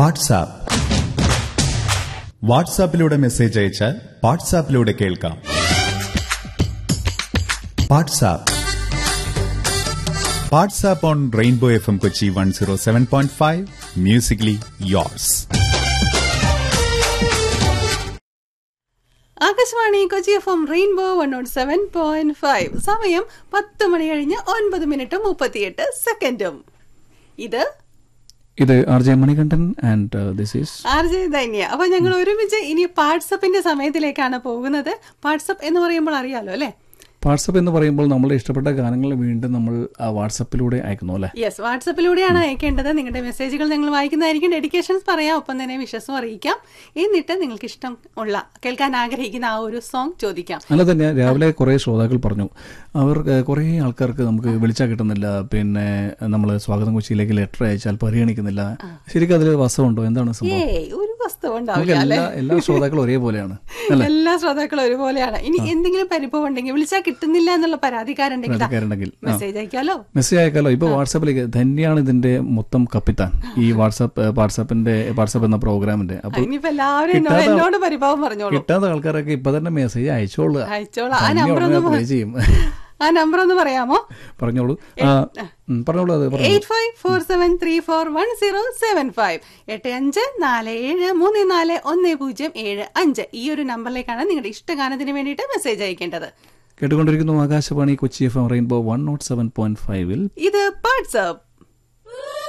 WhatsApp വാട്സാപ്പിലൂടെ message അയച്ചാൽ വാട്സാപ്പിലൂടെ കേൾക്കാം WhatsApp WhatsApp on rainbow F M Kochi one zero seven point five musically yours Akashvani Kochi F M rainbow one nought seven point five സമയം പത്ത് മണി കഴിഞ്ഞ് ഒൻപത് മിനിറ്റും മുപ്പത്തിയെട്ട് സെക്കൻഡും ഇത് ഇത് R J Manikandan and this is R J Dhanya അപ്പൊ ഞങ്ങൾ ഒരുമിച്ച് ഇനി വാട്സപ്പിന്റെ സമയത്തിലേക്കാണ് പോകുന്നത് വാട്സപ്പ് എന്ന് പറയുമ്പോൾ അറിയാലോ അല്ലെ വാട്സപ്പ് എന്ന് പറയുമ്പോൾ നമ്മുടെ ഇഷ്ടപ്പെട്ട ഗാനങ്ങൾ വീണ്ടും നമ്മൾ ആ വാട്സപ്പിലൂടെ അയക്കുന്നു അല്ലേ യെസ് വാട്സപ്പിലൂടെയാണ് അയക്കേണ്ടത് നിങ്ങളുടെ മെസ്സേജുകൾ നിങ്ങൾ വായിക്കുന്നതായിരിക്കും ഡെഡിക്കേഷൻസ് പറയാം ഒപ്പം തന്നെ വിശ്വസം അറിയിക്കാം എന്നിട്ട് നിങ്ങൾക്ക് ഇഷ്ടം ഉള്ള കേൾക്കാൻ ആഗ്രഹിക്കുന്ന ആ ഒരു സോങ് ചോദിക്കാം അല്ല തന്നെ രാവിലെ കുറേ ശ്രോതാക്കൾ പറഞ്ഞു അവർ ഏഹ്, കുറേ ആൾക്കാർക്ക് നമുക്ക് വിളിച്ചാൽ കിട്ടുന്നില്ല പിന്നെ നമ്മൾ സ്വാഗതം കൊച്ചിയിലേക്ക് ലെറ്റർ അയച്ചാൽ പരിഗണിക്കുന്നില്ല ശരിക്കും അതിൽ വസ്തുണ്ടോ എന്താണ് സംഭവം ഏയ് ഒരു വസ്തു നമുക്ക് ഉണ്ടാവില്ല അല്ലെ എല്ലാ എല്ലാ ശ്രോതാക്കളും ഒരേപോലെയാണ് അല്ലേ എല്ലാ ശ്രോതാക്കളും ഒരുപോലെയാണ് ഇനി എന്തെങ്കിലും പരിഭവം ഉണ്ടെങ്കിൽ വിളിച്ചാൽ കിട്ടുന്നില്ല എന്നുള്ള പരാതിക്കാരുണ്ടെങ്കിൽ ദാ, ആൾക്കാരുണ്ടെങ്കിൽ ആ മെസ്സേജ് അയക്കാലോ മെസ്സേജ് അയക്കാലോ ഇപ്പൊ വാട്സാപ്പിലേക്ക് ധന്യാണ് ഇതിന്റെ മൊത്തം കപ്പിത്താൻ ഈ വാട്സാപ്പ് വാട്സാപ്പിന്റെ വാട്സാപ്പ് എന്ന പ്രോഗ്രാമിന്റെ അപ്പൊ ഇനിയിപ്പോ എല്ലാവരും എന്നോട് കിട്ടാതെ- എന്നോട് പരിഭവം പറഞ്ഞോളൂ കിട്ടാത്ത ആൾക്കാരൊക്കെ ഇപ്പൊ തന്നെ മെസ്സേജ് അയച്ചോളുക അയച്ചോളാം ആ ധന്യ നമ്പർ ഉടനെ ഒന്ന് play ചെയ്യും ആ നമ്പർ ഒന്ന് പറയാമോ പറഞ്ഞോളൂ ആ, ഉം, പറഞ്ഞോളൂ അത് പറഞ്ഞോളൂ eight five four seven three four one zero seven five എട്ട് അഞ്ച് നാല് ഏഴ് മൂന്ന് നാല് ഒന്ന് പൂജ്യം ഏഴ് അഞ്ച് ഈ ഒരു നമ്പറിലേക്കാണ് നിങ്ങളുടെ ഇഷ്ടഗാനത്തിന് വേണ്ടിയിട്ട് മെസ്സേജ് അയക്കേണ്ടത് കേട്ടുകൊണ്ടിരിക്കുന്നു Akashvani Kochi F M rainbow one nought seven point ഫൈവിൽ ഇത് വാട്സ്ആപ്പ്